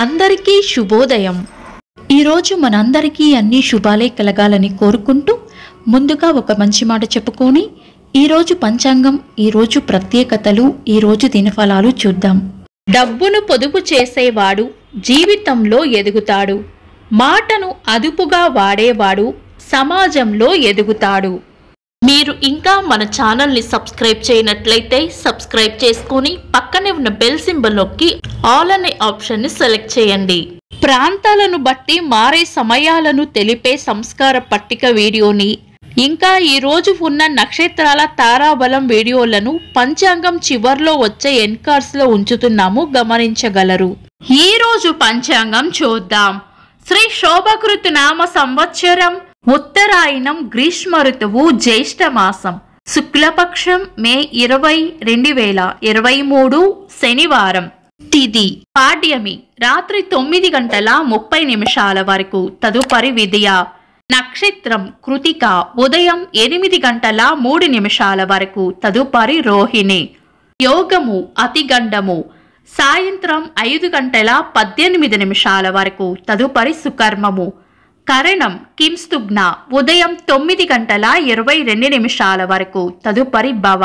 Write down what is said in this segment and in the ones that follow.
అందరికీ శుభోదయం ఈరోజు మనందరికీ అన్ని శుభాలే కలగాలని కోరుకుంటూ ముందుగా ఒక మంచి మాట చెప్పుకొని ఈరోజు పంచాంగం ఈరోజు ప్రత్యేకతలు ఈరోజు దినఫలాలు చూద్దాం డబ్బును పొదుపు చేసేవాడు జీవితంలో ఎదుగుతాడు మాటను అదుపుగా వాడేవాడు సమాజంలో ఎదుగుతాడు మీరు ఇంకా మన ఛానల్ని సబ్స్క్రైబ్ చేయనట్లయితే సబ్స్క్రైబ్ చేసుకొని పక్కనే ఉన్న బెల్ సింబల్ నొక్కి ఆల్ అనే ఆప్షన్ని సెలెక్ట్ చేయండి ప్రాంతాలను బట్టి మారే సమయాలను తెలిపే సంస్కార పట్టిక వీడియోని ఇంకా ఈ రోజు ఉన్న నక్షత్రాల తారాబలం వీడియోలను పంచాంగం చివర్లో వచ్చే ఎన్కార్స్ లో ఉంచుతున్నాము గమనించగలరు ఈ రోజు పంచాంగం చూద్దాం శ్రీ శోభకృతు నామ సంవత్సరం ఉత్తరాయణం గ్రీష్మ ఋతువు జ్యేష్ఠ మాసం శుక్లపక్షం మే ఇరవై రెండు వేల ఇరవై మూడు శనివారం తిది పాడ్యమి రాత్రి తొమ్మిది గంటల ముప్పై నిమిషాల వరకు తదుపరి విధియ నక్షత్రం కృతిక ఉదయం ఎనిమిది గంటల మూడు నిమిషాల వరకు తదుపరి రోహిణి యోగము అతిగండము సాయంత్రం ఐదు గంటల పద్దెనిమిది నిమిషాల వరకు తదుపరి సుకర్మము కరణం కింస్తుగ్న ఉదయం తొమ్మిది గంటల ఇరవై రెండు నిమిషాల వరకు తదుపరి భవ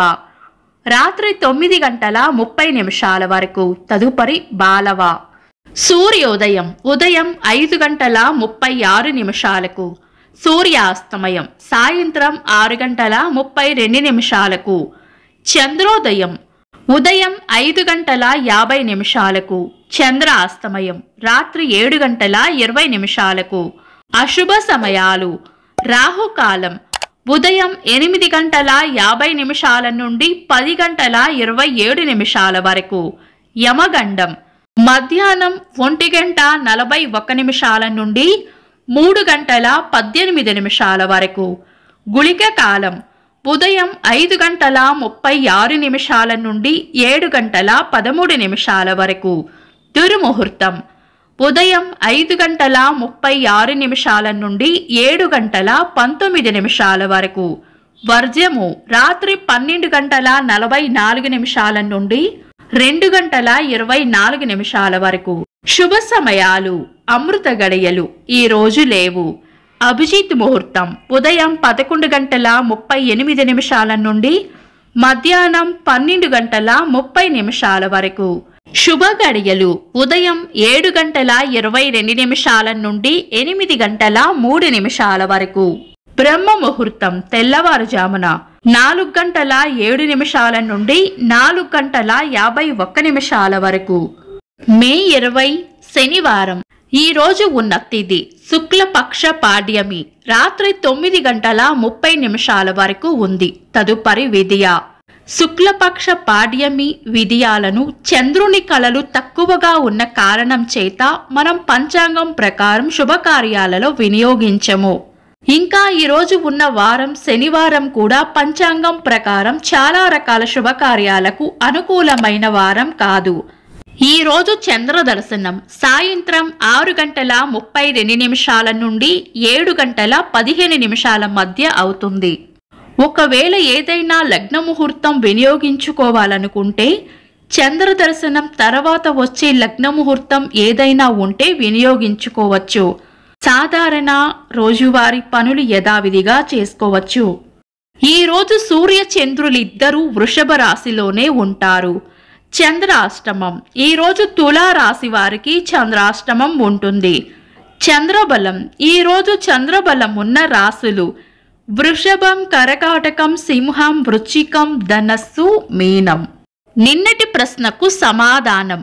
రాత్రి తొమ్మిది గంటల ముప్పై నిమిషాల వరకు తదుపరి బాలవ సూర్యోదయం ఉదయం ఐదు గంటల ముప్పై ఆరు నిమిషాలకు సూర్యాస్తమయం సాయంత్రం ఆరు గంటల ముప్పై రెండు నిమిషాలకు చంద్రోదయం ఉదయం ఐదు గంటల యాభై నిమిషాలకు చంద్రాస్తమయం రాత్రి ఏడు గంటల ఇరవై నిమిషాలకు అశుభ సమయాలు రాహుకాలం ఉదయం ఎనిమిది గంటల యాభై నిమిషాల నుండి పది గంటల ఇరవై ఏడు నిమిషాల వరకు యమగండం మధ్యాహ్నం ఒంటి గంట నలభై ఒక్క నిమిషాల నుండి మూడు గంటల పద్దెనిమిది నిమిషాల వరకు గుళిక కాలం ఉదయం ఐదు గంటల ముప్పై ఆరు నిమిషాల నుండి ఏడు గంటల పదమూడు నిమిషాల వరకు దుర్ముహూర్తం ఉదయం ఐదు గంటల ముప్పై ఆరు నిమిషాల నుండి ఏడు గంటల పంతొమ్మిది నిమిషాల వరకు వర్జము రాత్రి పన్నెండు గంటల నలభై నాలుగు నిమిషాల నుండి రెండు గంటల ఇరవై నాలుగు నిమిషాల వరకు శుభ సమయాలు అమృత గడియలు ఈ రోజు లేవు అభిజిత్ ముహూర్తం ఉదయం పదకొండు గంటల ముప్పై ఎనిమిది నిమిషాల నుండి మధ్యాహ్నం పన్నెండు గంటల ముప్పై నిమిషాల వరకు శుభ గడియలు ఉదయం ఏడు గంటల ఇరవై రెండు నిమిషాల నుండి ఎనిమిది గంటల మూడు నిమిషాల వరకు బ్రహ్మ ముహూర్తం తెల్లవారుజామున నాలుగు గంటల ఏడు నిమిషాల నుండి నాలుగు గంటల యాభై ఒక్క నిమిషాల వరకు మే ఇరవై శనివారం ఈ రోజు ఉన్న తిథి శుక్లపక్ష పాడ్యమి రాత్రి తొమ్మిది గంటల ముప్పై నిమిషాల వరకు ఉంది తదుపరి విధియ శుక్లపక్ష పాడ్యమి విధియాలను చంద్రుని కళలు తక్కువగా ఉన్న కారణం చేత మనం పంచాంగం ప్రకారం శుభకార్యాలలో వినియోగించము ఇంకా ఈరోజు ఉన్న వారం శనివారం కూడా పంచాంగం ప్రకారం చాలా రకాల శుభకార్యాలకు అనుకూలమైన వారం కాదు ఈ రోజు చంద్ర దర్శనం సాయంత్రం ఆరు గంటల ముప్పై రెండు నిమిషాల నుండి ఏడు గంటల పదిహేను నిమిషాల మధ్య అవుతుంది ఒకవేళ ఏదైనా లగ్న ముహూర్తం వినియోగించుకోవాలనుకుంటే చంద్ర దర్శనం తర్వాత వచ్చే లగ్న ముహూర్తం ఏదైనా ఉంటే వినియోగించుకోవచ్చు సాధారణ రోజువారీ పనులు యథావిధిగా చేసుకోవచ్చు ఈ రోజు సూర్య చంద్రులిద్దరూ వృషభ రాశిలోనే ఉంటారు చంద్రాష్టమం ఈ రోజు తులా రాశి వారికి చంద్రాష్టమం ఉంటుంది చంద్రబలం ఈ రోజు చంద్రబలం ఉన్న రాశులు వృషభం కరకాటకం సింహం వృచ్చికం ధనస్సు మీనం నిన్నటి ప్రశ్నకు సమాధానం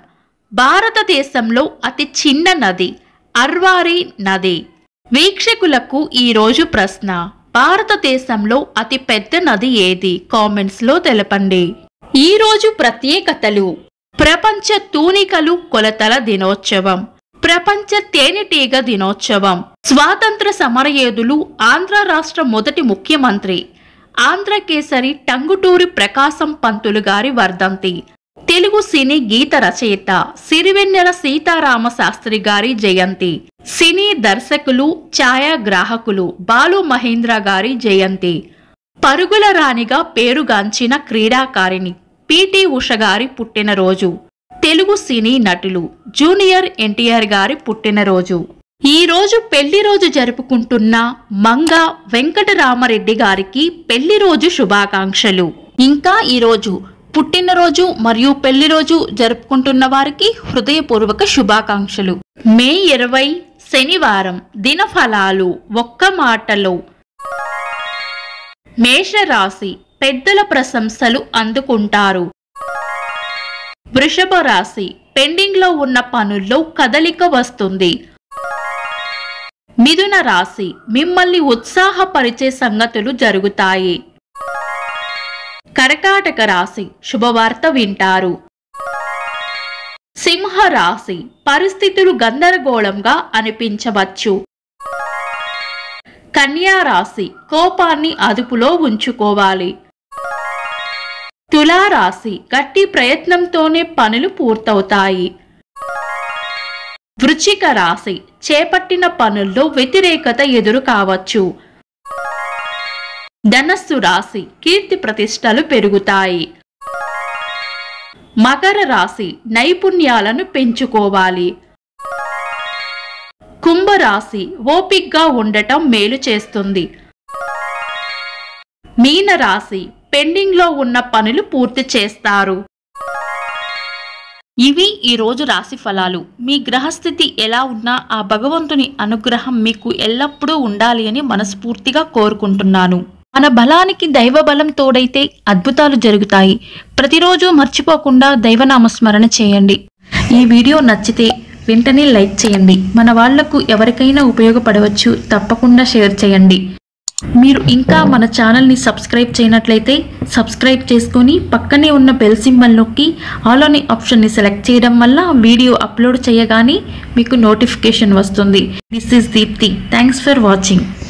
భారతదేశంలో అతి చిన్న నది అర్వారి నది వీక్షకులకు ఈ రోజు ప్రశ్న భారతదేశంలో అతి పెద్ద నది ఏది కామెంట్స్ లో తెలపండి ఈ రోజు ప్రత్యేకతలు ప్రపంచ తూనికలు కొలతల దినోత్సవం ప్రపంచ తేనెటీగ దినోత్సవం స్వాతంత్ర సమరయోధులు ఆంధ్ర రాష్ట్ర మొదటి ముఖ్యమంత్రి ఆంధ్రకేసరి టంగుటూరి ప్రకాశం పంతులు గారి వర్ధంతి తెలుగు సినీ గీత రచయిత సిరివెన్నెల సీతారామ శాస్త్రి గారి జయంతి సినీ దర్శకులు ఛాయాగ్రాహకులు బాలు మహేంద్ర గారి జయంతి పరుగుల రాణిగా పేరుగాంచిన క్రీడాకారిణి పిటి ఉష గారి పుట్టినరోజు తెలుగు సినీ నటులు జూనియర్ ఎన్టీఆర్ గారి పుట్టినరోజు ఈ రోజు పెళ్లి రోజు జరుపుకుంటున్న మంగ వెంకటరామరెడ్డి గారికి పెళ్లి రోజు శుభాకాంక్షలు ఇంకా ఈ రోజు పుట్టినరోజు మరియు పెళ్లి రోజు జరుపుకుంటున్న వారికి హృదయపూర్వక శుభాకాంక్షలు మే ఇరవై శనివారం దినఫలాలు ఒక్క మాటలో మేషరాశి పెద్దల ప్రశంసలు అందుకుంటారు వృషభ రాశి పెండింగ్ లో ఉన్న పనుల్లో కదలిక వస్తుంది మిథున రాశి మిమ్మల్ని ఉత్సాహపరిచే సంగతులు జరుగుతాయి కర్కాటక రాశి శుభవార్త వింటారు సింహ రాశి పరిస్థితులు గందరగోళంగా అనిపించవచ్చు కన్యా రాశి కోపాన్ని అదుపులో ఉంచుకోవాలి తులారాశి గట్టి ప్రయత్నంతోనే పనులు పూర్తవుతాయి వృచ్చిక రాశి చేపట్టిన పనుల్లో వ్యతిరేకత ఎదురు కావచ్చు ధనస్సు రాశి కీర్తి ప్రతిష్టలు పెరుగుతాయి మకర రాశి నైపుణ్యాలను పెంచుకోవాలి కుంభరాశి ఓపిగ్గా ఉండటం మేలు చేస్తుంది మీనరాశి పెండింగ్లో ఉన్న పనులు పూర్తి చేస్తారు ఇవి ఈ రోజు రాశి ఫలాలు మీ గ్రహస్థితి ఎలా ఉన్నా ఆ భగవంతుని అనుగ్రహం మీకు ఎల్లప్పుడూ ఉండాలి అని మనస్ఫూర్తిగా కోరుకుంటున్నాను మన బలానికి దైవ బలం తోడైతే అద్భుతాలు జరుగుతాయి ప్రతిరోజు మర్చిపోకుండా దైవనామస్మరణ చేయండి ఈ వీడియో నచ్చితే వెంటనే లైక్ చేయండి మన వాళ్లకు ఎవరికైనా ఉపయోగపడవచ్చు తప్పకుండా షేర్ చేయండి మీరు ఇంకా మన ఛానల్ని సబ్స్క్రైబ్ చేయనట్లయితే సబ్స్క్రైబ్ చేసుకొని పక్కనే ఉన్న బెల్ సింబల్ నొక్కి ఆల్ అనే ఆప్షన్ని సెలెక్ట్ చేయడం వల్ల వీడియో అప్లోడ్ చేయగానే మీకు నోటిఫికేషన్ వస్తుంది this is Deepti thanks for watching